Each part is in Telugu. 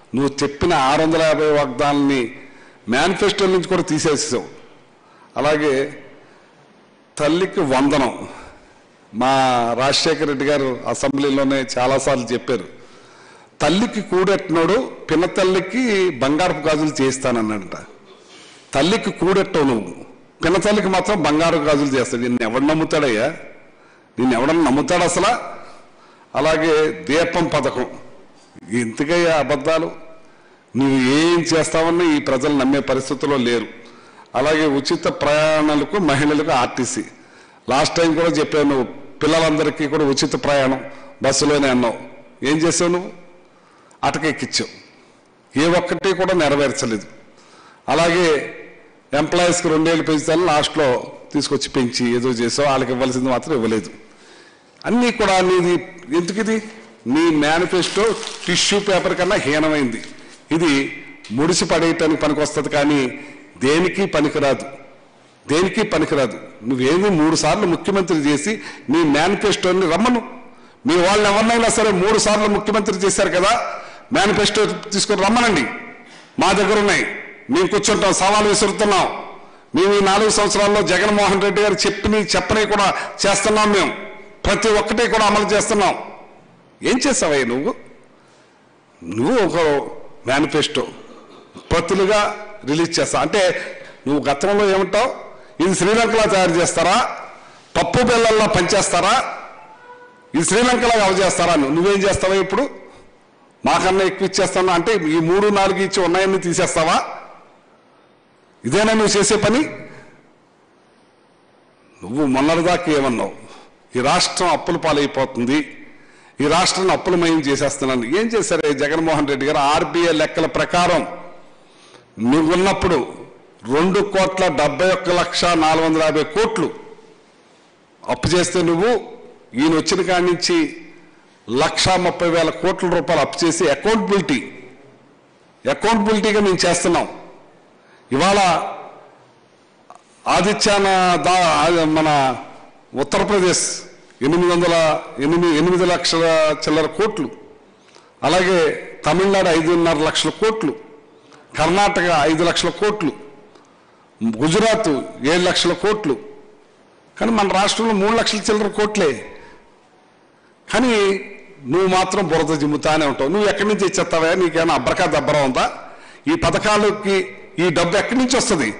నువ్వు చెప్పిన ఆరు వందల యాభై వాగ్దానాన్ని మేనిఫెస్టో నుంచి కూడా తీసేసావు అలాగే తల్లికి వందనం మా రాజశేఖర రెడ్డి గారు అసెంబ్లీలోనే చాలాసార్లు చెప్పారు తల్లికి కూడెట్టినోడు పిన్న తల్లికి బంగారపు గాజులు చేయిస్తానన్నాడట తల్లికి కూడెట్టవు నువ్వు పిన్న తల్లికి మాత్రం బంగారు గాజులు చేస్తాడు నిన్ను ఎవడు నమ్ముతాడయ్యా నిన్ను ఎవడన్నా నమ్ముతాడు అసలు అలాగే దీపం పథకం ఎందుకయ్యా అబద్ధాలు నువ్వు ఏం చేస్తావన్నా ఈ ప్రజలు నమ్మే పరిస్థితిలో లేరు అలాగే ఉచిత ప్రయాణాలకు మహిళలకు ఆర్టీసీ లాస్ట్ టైం కూడా చెప్పావు నువ్వు పిల్లలందరికీ కూడా ఉచిత ప్రయాణం బస్సులోనే అన్నావు ఏం చేసావు నువ్వు అటకెక్కించావు ఏ ఒక్కటి కూడా నెరవేర్చలేదు అలాగే ఎంప్లాయీస్కి రెండేళ్ళు పెంచుతాను లాస్ట్లో తీసుకొచ్చి పెంచి ఏదో చేసావు వాళ్ళకి ఇవ్వాల్సింది మాత్రం ఇవ్వలేదు అన్నీ కూడా నీది ఎందుకు ఇది నీ మేనిఫెస్టో టిష్యూ పేపర్ కన్నా హీనమైంది ఇది ముడిసి పడేయటానికి పనికొస్తుంది కానీ దేనికి పనికిరాదు దేనికి పనికిరాదు నువ్వేమి మూడు సార్లు ముఖ్యమంత్రి చేసి నీ మేనిఫెస్టోని రమ్మను మీ వాళ్ళు ఎవరినైనా సరే మూడు సార్లు ముఖ్యమంత్రి చేశారు కదా మేనిఫెస్టో తీసుకొని రమ్మనండి మా దగ్గర ఉన్నాయి మేము కూర్చుంటాం సవాలు విసురుతున్నాం మేము ఈ నాలుగు సంవత్సరాల్లో జగన్మోహన్ రెడ్డి గారు చెప్పిని చెప్పని కూడా చేస్తున్నాం మేము ప్రతి ఒక్కటి కూడా అమలు చేస్తున్నాం ఏం చేసావయ్య నువ్వు నువ్వు ఒక మేనిఫెస్టో ప్రతులుగా రిలీజ్ చేస్తా అంటే నువ్వు గతంలో ఏమంటావు ఇది శ్రీలంకలో తయారు చేస్తారా పప్పు బెల్లల్లో పనిచేస్తారా ఇది శ్రీలంకలో అవ చేస్తారా నువ్వు నువ్వేం చేస్తావా ఇప్పుడు మాకన్నా ఎక్కువ ఇచ్చేస్తాను అంటే ఈ మూడు నాలుగు ఇచ్చి ఉన్నాయన్నీ తీసేస్తావా ఇదేనా నువ్వు చేసే పని నువ్వు మొన్నటిదాకా ఏమన్నావు ఈ రాష్ట్రం అప్పుల పాలైపోతుంది ఈ రాష్ట్రాన్ని అప్పులమయం చేసేస్తున్నాను ఏం చేశారు జగన్మోహన్ రెడ్డి గారు ఆర్బీఐ లెక్కల ప్రకారం నువ్వున్నప్పుడు రెండు కోట్ల డెబ్బై ఒక్క లక్ష నాలుగు వందల యాభై కోట్లు అప్పు చేస్తే నువ్వు ఈయన వచ్చిన కాడి నుంచి లక్ష ముప్పై వేల కోట్ల రూపాయలు అప్పు చేసి అకౌంటబిలిటీ అకౌంటబిలిటీగా మేము చేస్తున్నాం ఇవాళ ఆదిత్యాన దా ఆ- మన ఉత్తరప్రదేశ్ ఎనిమిది వందల ఎనిమిది ఎనిమిది లక్షల చిల్లర కోట్లు అలాగే తమిళనాడు ఐదున్నర లక్షల కోట్లు కర్ణాటక ఐదు లక్షల కోట్లు గుజరాత్ ఏడు లక్షల కోట్లు కానీ మన రాష్ట్రంలో మూడు లక్షల చిల్లర కోట్లే కానీ నువ్వు మాత్రం బురద జిమ్ముతానే ఉంటావు నువ్వు ఎక్కడి నుంచి ఇచ్చేస్తావా నీకేమైనా అబ్రకా దబ్బరా ఉందా ఈ పథకాలకి ఈ డబ్బు ఎక్కడి నుంచి వస్తుంది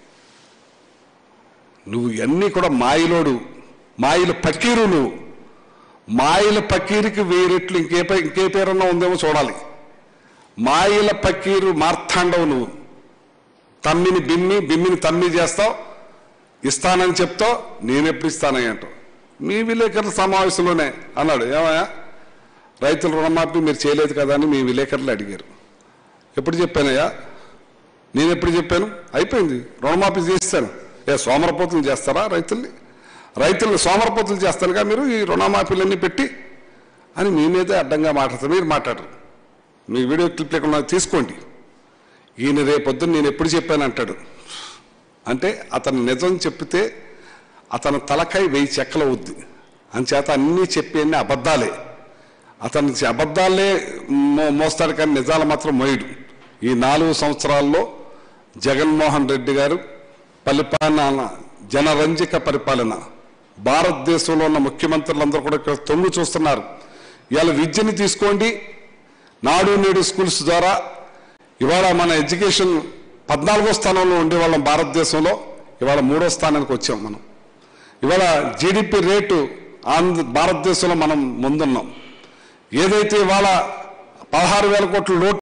నువ్వు ఇవన్నీ కూడా మాయలోడు మాయల పకీరు నువ్వు మాయల పకీరికి వెయ్యి రెట్లు ఇంకే పే- ఇంకే పేరన్నా ఉందేమో చూడాలి మాయల పకీరు మార్తాండవు నువ్వు తమ్మిని బిమ్మి బిమ్మిని తమ్మి చేస్తావు ఇస్తానని చెప్తావు నేను ఎప్పుడు ఇస్తానని అంటావు మీ విలేకరుల సమావేశంలోనే అన్నాడు ఏమయ్యా రైతుల రుణమాఫీ మీరు చేయలేదు కదా అని మీ విలేకరులు అడిగారు ఎప్పుడు చెప్పానయ్యా నేను ఎప్పుడు చెప్పాను అయిపోయింది రుణమాఫీ చేస్తాను ఏ సోమరపోతులు చేస్తారా రైతుల్ని రైతుల్ని సోమరపోతులు చేస్తానుగా మీరు ఈ రుణమాఫీలన్నీ పెట్టి అని మీ మీదే అడ్డంగా మాట్లాడతారు మీరు మాట్లాడరు మీ వీడియో క్లిప్ లేకుండా తీసుకోండి ఈయన రేపొద్దున నేను ఎప్పుడు చెప్పాను అంటాడు అంటే అతను నిజం చెప్తే అతని తలకాయ వెయ్యి చెక్కలు అవుద్ది అంచేత అన్నీ చెప్పి అబద్ధాలే అతని అబద్ధాలే మో- మోస్తాడు కానీ నిజాలు మాత్రం మోయడు ఈ నాలుగు సంవత్సరాల్లో జగన్మోహన్ రెడ్డి గారు పరిపాలన జనరంజక పరిపాలన భారతదేశంలో ఉన్న ముఖ్యమంత్రులందరూ కూడా ఇక్కడ తొంగి చూస్తున్నారు ఇవాళ విద్యని తీసుకోండి నాడు నేడు స్కూల్స్ ద్వారా ఇవాళ మన ఎడ్యుకేషన్ పద్నాలుగో స్థానంలో ఉండేవాళ్ళం భారతదేశంలో ఇవాళ మూడో స్థానానికి వచ్చాం మనం ఇవాళ జీడిపి రేటు ఆంధ్ర భారతదేశంలో మనం ముందున్నాం ఏదైతే ఇవాళ పదహారు వేల కోట్ల లోటు